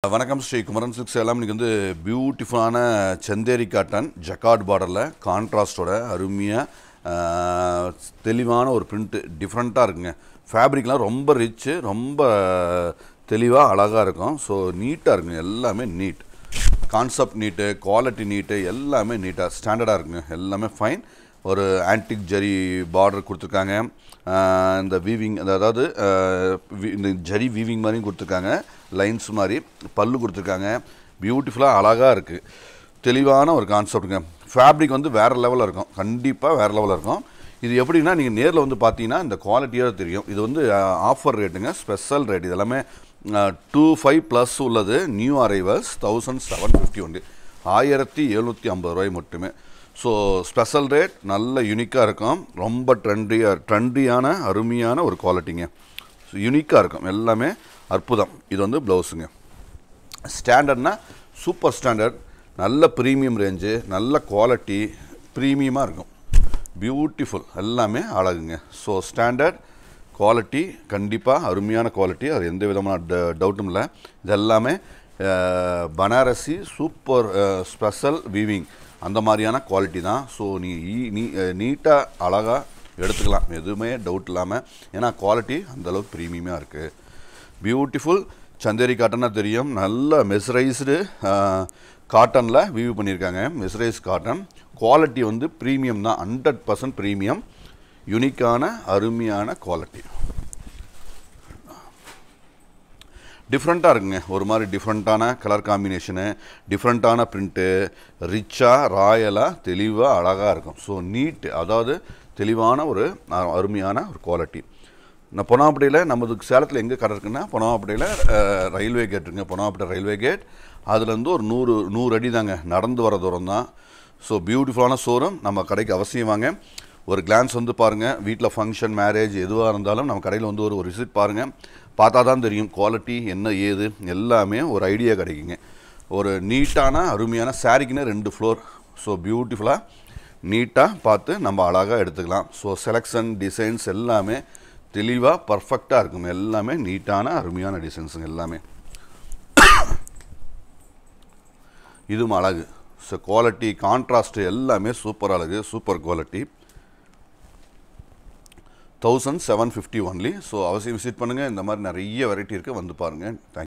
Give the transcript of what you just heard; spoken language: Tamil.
வணக்கம் ஸ்ரீ குமரன் சில்க்ஸ் எல்லாம் இன்னைக்கு வந்து பியூட்டிஃபுல்லான செந்தேரி காட்டன் ஜக்கார்ட் பார்டரில் கான்ட்ராஸ்டோட அருமையாக தெளிவான ஒரு பிரிண்ட்டு டிஃப்ரெண்ட்டாக இருக்குங்க ஃபேப்ரிக்லாம் ரொம்ப ரிச்சு ரொம்ப தெளிவாக அழகாக இருக்கும் ஸோ நீட்டாக இருக்குங்க எல்லாமே neat concept neat quality neat எல்லாமே நீட்டாக ஸ்டாண்டர்டாக இருக்குங்க எல்லாமே ஃபைன் ஒரு ஆன்டிக் ஜரி பார்டர் கொடுத்துருக்காங்க ஆஹ் இந்த வீவிங் அதாவது ஆஹ் வி- இந்த ஜரி வீவிங் மாதிரியும் கொடுத்துருக்காங்க லைன்ஸ் மாதிரி பல்லு கொடுத்துருக்காங்க பியூட்டிஃபுல்லாக அழகாக இருக்குது தெளிவான ஒரு கான்செப்ட்டுங்க ஃபேப்ரிக் வந்து வேறு லெவலில் இருக்கும் கண்டிப்பாக வேறு லெவலில் இருக்கும் இது எப்படின்னா நீங்கள் நேரில் வந்து பார்த்தீங்கன்னா இந்த குவாலிட்டியாக தெரியும் இது வந்து ஆஃபர் ரேட்டுங்க ஸ்பெஷல் ரேட் இது எல்லாமே டூ ஃபைவ் ப்ளஸ் உள்ளது new arrivals thousand seven fifty ஒன்று ஆயிரத்தி எழுநூற்றி ஐம்பது ரூபாய் மட்டுமே ஸோ ஸ்பெஷல் ரேட் நல்ல யூனிக்காக இருக்கும் ரொம்ப ட்ரெண்டியாக ட்ரெண்டியான அருமையான ஒரு குவாலிட்டிங்க ஸோ யூனிக்காக இருக்கும் எல்லாமே அற்புதம் இது வந்து ப்ளவுஸுங்க ஸ்டாண்டர்ட்னா சூப்பர் ஸ்டாண்டர்ட் நல்ல ப்ரீமியம் ரேஞ்சு நல்ல குவாலிட்டி ப்ரீமியமாக இருக்கும் பியூட்டிஃபுல் எல்லாமே அழகுங்க ஸோ ஸ்டாண்டர்ட் குவாலிட்டி கண்டிப்பாக அருமையான குவாலிட்டி அது எந்த விதமான ட- டவுட்டும் இல்லை இது எல்லாமே அஹ், பனாரசி சூப்பர் ஸ்பெஷல் வீவிங் அந்த மாதிரியான குவாலிட்டி தான் ஸோ நீ ஈ- நீ நீட்டாக அழகாக எடுத்துக்கலாம் எதுவுமே டவுட் இல்லாமல் ஏன்னா குவாலிட்டி அந்தளவுக்கு ப்ரீமியமாக இருக்குது பியூட்டிஃபுல் சந்தேரி காட்டனாக தெரியும் நல்ல மெசரைஸ்டு காட்டனில் வியூ பண்ணியிருக்காங்க மெசரைஸ் காட்டன் குவாலிட்டி வந்து ப்ரீமியம் தான் ஹண்ட்ரட் பர்சன்ட் ப்ரீமியம் யூனிக்கான அருமையான குவாலிட்டி டிஃப்ரெண்ட்டாக இருக்குங்க ஒரு மாதிரி டிஃப்ரெண்ட்டான கலர் காம்பினேஷனு டிஃப்ரெண்ட்டான பிரிண்ட்டு ரிச்சாக ராயலாக தெளிவாக அழகாக இருக்கும் ஸோ நீட் அதாவது தெளிவான ஒரு அ- அருமையான ஒரு குவாலிட்டி நான் பொனாப்பட்டியில் நமது சேலத்தில் எங்கே கடை இருக்குன்னா பொனாப்பட்டியில் ரயில்வே கேட் இருக்குங்க பொனாப்பட்டை ரயில்வே கேட் அதுலேருந்து ஒரு நூறு நூறு அடி தாங்க நடந்து வர தூரம் தான் ஸோ பியூட்டிஃபுல்லான ஷோரூம் நம்ம கடைக்கு அவசியம் வாங்க ஒரு கிளான்ஸ் வந்து பாருங்கள் வீட்டில் ஃபங்க்ஷன் மேரேஜ் எதுவாக இருந்தாலும் நம்ம கடையில் வந்து ஒரு ஒரு விசிட் பாருங்கள் பார்த்தா தான் தெரியும் குவாலிட்டி என்ன ஏது எல்லாமே ஒரு ஐடியா கிடைக்குங்க ஒரு நீட்டான அருமையான சாரிக்குன்னு ரெண்டு ஃப்ளோர் ஸோ பியூட்டிஃபுல்லாக நீட்டாக பார்த்து நம்ம அழகாக எடுத்துக்கலாம் ஸோ செலெக்ஷன் டிசைன்ஸ் எல்லாமே தெளிவாக பர்ஃபெக்டாக இருக்கும் எல்லாமே நீட்டான அருமையான டிசைன்ஸுங்க எல்லாமே இதுவும் அழகு ஸோ குவாலிட்டி கான்ட்ராஸ்ட் எல்லாமே சூப்பர் அழகு super quality thousand seven fifty only so அவசியம் விசிட் பண்ணுங்கள் இந்த மாதிரி நிறைய வெரைட்டி இருக்குது வந்து பாருங்கள் தேங்க்